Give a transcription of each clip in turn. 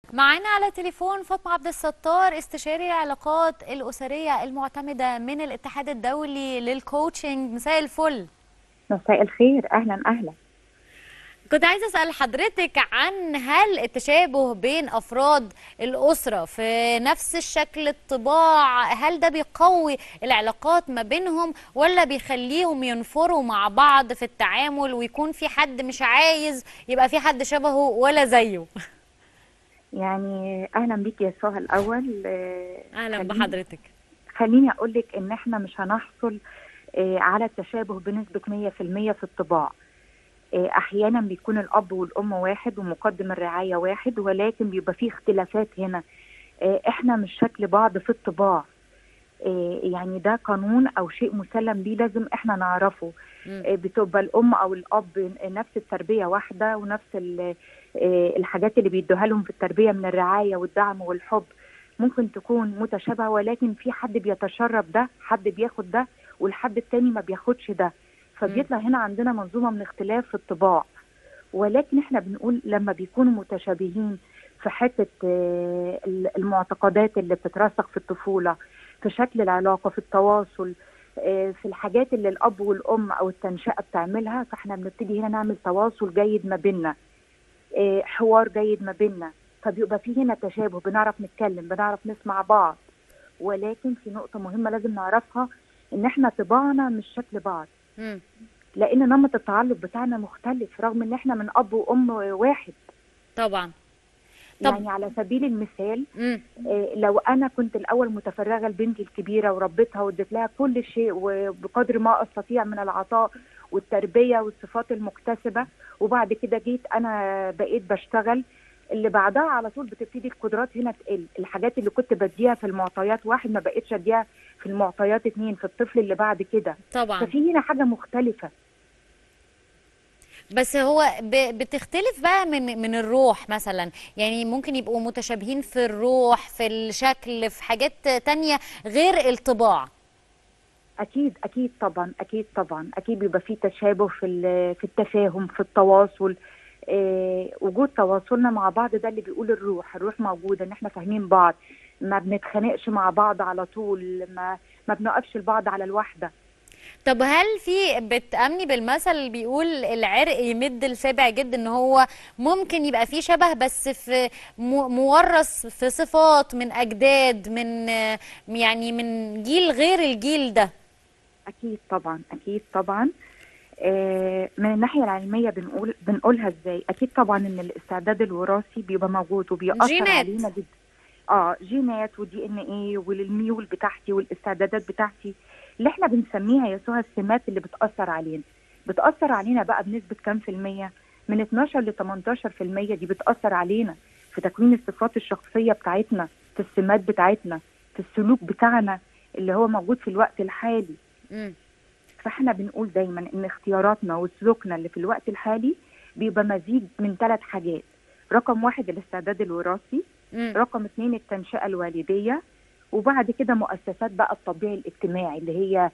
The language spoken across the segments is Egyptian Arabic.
معانا على تليفون فاطمة عبد الستار استشاري العلاقات الأسرية المعتمدة من الاتحاد الدولي للكوتشنج مساء الفل مساء الخير اهلا اهلا كنت عايزة أسأل حضرتك عن هل التشابه بين أفراد الأسرة في نفس الشكل الطباع هل ده بيقوي العلاقات ما بينهم ولا بيخليهم ينفروا مع بعض في التعامل ويكون في حد مش عايز يبقى في حد شبهه ولا زيه يعني اهلا بيك يا سهى الاول آه، أهلا خليني- بحضرتك خليني اقول لك ان احنا مش هنحصل آه، على التشابه بنسبه 100% في الطباع آه، احيانا بيكون الاب والام واحد ومقدم الرعايه واحد ولكن بيبقى فيه اختلافات هنا آه، احنا مش شكل بعض في الطباع آه، يعني ده قانون او شيء مسلم بيه لازم احنا نعرفه مم. آه، بتبقى الام او الاب نفس التربيه واحده ونفس ال- آه، الحاجات اللي بيدوها لهم في التربيه من الرعايه والدعم والحب ممكن تكون متشابهه ولكن في حد بيتشرب ده حد بياخد ده والحد التاني ما بياخدش ده فبيطلع هنا عندنا منظومه من اختلاف في الطباع ولكن احنا بنقول لما بيكونوا متشابهين في حته آه، المعتقدات اللي بتترسخ في الطفوله في شكل العلاقه في التواصل آه، في الحاجات اللي الاب والام او التنشئه بتعملها فاحنا بنبتدي هنا نعمل تواصل جيد ما بيننا آه، حوار جيد ما بيننا فبيبقى في هنا تشابه بنعرف نتكلم بنعرف نسمع بعض ولكن في نقطه مهمه لازم نعرفها ان احنا طباعنا مش شكل بعض مم. لان نمط التعلق بتاعنا مختلف رغم ان احنا من اب وام واحد طبعا طب- يعني على سبيل المثال مم. آه، لو انا كنت الاول متفرغه لبنتي الكبيره وربيتها واديت لها كل شيء وبقدر ما استطيع من العطاء والتربيه والصفات المكتسبه وبعد كده جيت انا بقيت بشتغل اللي بعدها على طول بتبتدي القدرات هنا تقل الحاجات اللي كنت بديها في المعطيات واحد ما بقتش اديها في المعطيات اتنين في الطفل اللي بعد كده طبعا ففي هنا حاجه مختلفه بس هو ب- بتختلف بقى من من الروح مثلا يعني ممكن يبقوا متشابهين في الروح في الشكل في حاجات تانية غير الطباع اكيد اكيد طبعا اكيد طبعا اكيد بيبقى في تشابه في ال- في التفاهم في التواصل آه وجود تواصلنا مع بعض ده اللي بيقول الروح الروح موجوده ان احنا فاهمين بعض ما بنتخانقش مع بعض على طول ما ما بنقفش لبعض على الواحده طب هل في بتأمني بالمثل اللي بيقول العرق يمد السابع جد ان هو ممكن يبقى فيه شبه بس في م- مورث في صفات من اجداد من آه، يعني من جيل غير الجيل ده اكيد طبعا اكيد طبعا آه من الناحيه العلميه بنقول بنقولها ازاي اكيد طبعا ان الاستعداد الوراثي بيبقى موجود وبيأثر جينات. علينا جدا اه جينات ودي ان ايه والميول بتاعتي والاستعدادات بتاعتي اللي احنا بنسميها يا سهى السمات اللي بتأثر علينا بتأثر علينا بقى بنسبة كام في المية من 12 ل 18 في المية دي بتأثر علينا في تكوين الصفات الشخصية بتاعتنا في السمات بتاعتنا في السلوك بتاعنا اللي هو موجود في الوقت الحالي مم. فاحنا بنقول دايما ان اختياراتنا وسلوكنا اللي في الوقت الحالي بيبقى مزيج من ثلاث حاجات رقم واحد الاستعداد الوراثي مم. رقم اثنين التنشئة الوالدية وبعد كده مؤسسات بقى التطبيع الاجتماعي اللي هي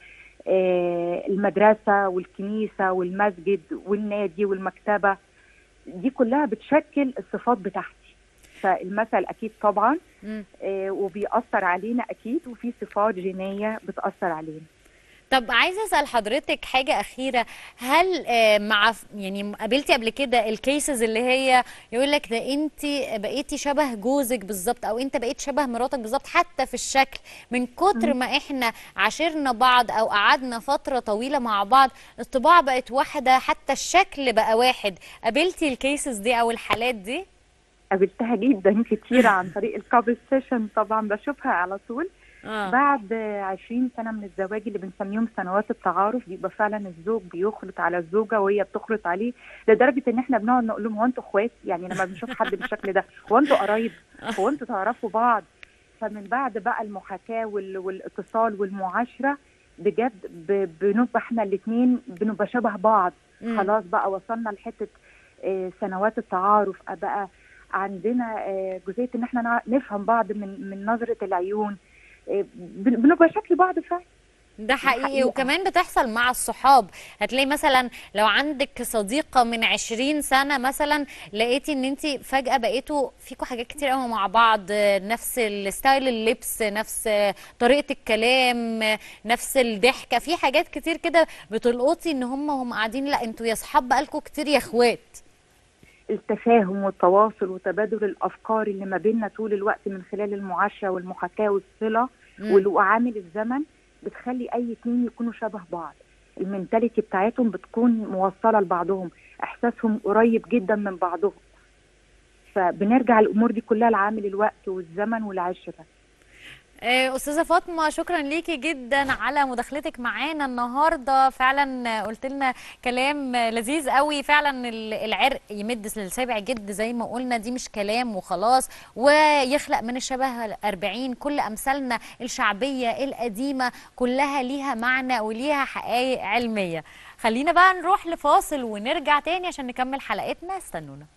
آه، المدرسة والكنيسة والمسجد والنادي والمكتبة دي كلها بتشكل الصفات بتاعتي فالمثل أكيد طبعا مم. آه، وبيأثر علينا أكيد وفي صفات جينية بتأثر علينا طب عايزه اسال حضرتك حاجه اخيره هل آه، مع يعني قابلتي قبل كده الكيسز اللي هي يقول لك ده انت بقيتي شبه جوزك بالظبط او انت بقيت شبه مراتك بالظبط حتى في الشكل من كتر ما احنا عاشرنا بعض او قعدنا فتره طويله مع بعض الطباع بقت واحده حتى الشكل بقى واحد قابلتي الكيسز دي او الحالات دي قابلتها جدا كتير عن طريق الكابل سيشن طبعا بشوفها على طول اه بعد 20 سنة من الزواج اللي بنسميهم سنوات التعارف بيبقى فعلا الزوج بيخلط على الزوجة وهي بتخلط عليه لدرجة ان احنا بنقعد نقول لهم هو انتوا اخوات يعني لما بنشوف حد بالشكل ده هو انتوا قرايب هو انتوا تعرفوا بعض فمن بعد بقى المحاكاة وال- والاتصال والمعاشرة بجد ب- بنبقى احنا الاثنين بنبقى شبه بعض مم. خلاص بقى وصلنا لحتة آه، سنوات التعارف بقى عندنا آه، جزئية ان احنا نع- نفهم بعض من من نظرة العيون آه، بن- بنبقى شكل بعض فعلا ده حقيقي حقيقة. وكمان بتحصل مع الصحاب هتلاقي مثلا لو عندك صديقة من عشرين سنة مثلا لقيتي ان انت فجأة بقيتوا فيكوا حاجات كتير قوي مع بعض نفس الستايل اللبس نفس طريقة الكلام نفس الضحكة في حاجات كتير كده بتلقطي ان هم هم قاعدين لا انتوا يا صحاب بقالكوا كتير يا اخوات التفاهم والتواصل وتبادل الافكار اللي ما بيننا طول الوقت من خلال المعاشره والمحاكاه والصله مم. والعامل الزمن بتخلي اي اتنين يكونوا شبه بعض المنتاليتي بتاعتهم بتكون موصله لبعضهم احساسهم قريب جدا من بعضهم فبنرجع الامور دي كلها لعامل الوقت والزمن والعشره آه، أستاذة فاطمة شكرا ليكي جدا على مداخلتك معانا النهاردة فعلا قلت لنا كلام لذيذ قوي فعلا ال- العرق يمد للسابع جد زي ما قلنا دي مش كلام وخلاص ويخلق من الشبه الأربعين كل أمثالنا الشعبية القديمة كلها ليها معنى وليها حقائق علمية خلينا بقى نروح لفاصل ونرجع تاني عشان نكمل حلقتنا استنونا